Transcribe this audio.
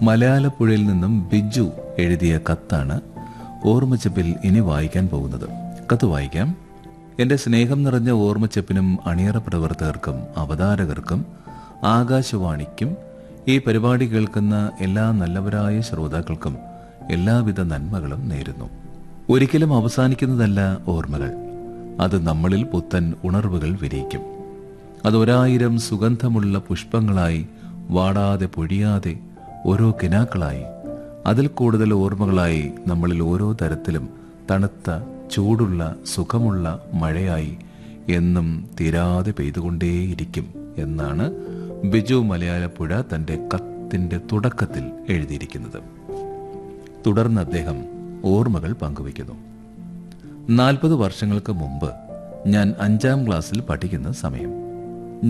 മലയാളപ്പുഴയിൽ നിന്നും ബിജു എഴുതിയ കത്താണ് ഓർമ്മച്ചപ്പിൽ ഇനി വായിക്കാൻ പോകുന്നത് കത്ത് വായിക്കാം എന്റെ സ്നേഹം നിറഞ്ഞ ഓർമ്മച്ചപ്പിനും അണിയറ പ്രവർത്തകർക്കും അവതാരകർക്കും ആകാശവാണിക്കും ഈ പരിപാടി കേൾക്കുന്ന എല്ലാ നല്ലവരായ ശ്രോതാക്കൾക്കും എല്ലാവിധ നന്മകളും നേരുന്നു ഒരിക്കലും അവസാനിക്കുന്നതല്ല ഓർമ്മകൾ അത് നമ്മളിൽ പുത്തൻ ഉണർവുകൾ വിരിയിക്കും അത് ഒരായിരം സുഗന്ധമുള്ള പുഷ്പങ്ങളായി വാടാതെ പൊഴിയാതെ ഓരോ കിനാക്കളായി അതിൽ കൂടുതൽ ഓർമ്മകളായി നമ്മളിൽ ഓരോ തരത്തിലും തണുത്ത ചൂടുള്ള സുഖമുള്ള മഴയായി എന്നും തീരാതെ പെയ്തുകൊണ്ടേയിരിക്കും എന്നാണ് ബിജു മലയാളപ്പുഴ തന്റെ കത്തിന്റെ തുടക്കത്തിൽ എഴുതിയിരിക്കുന്നത് തുടർന്ന് അദ്ദേഹം ഓർമ്മകൾ പങ്കുവയ്ക്കുന്നു നാൽപ്പത് വർഷങ്ങൾക്ക് മുമ്പ് ഞാൻ അഞ്ചാം ക്ലാസ്സിൽ പഠിക്കുന്ന സമയം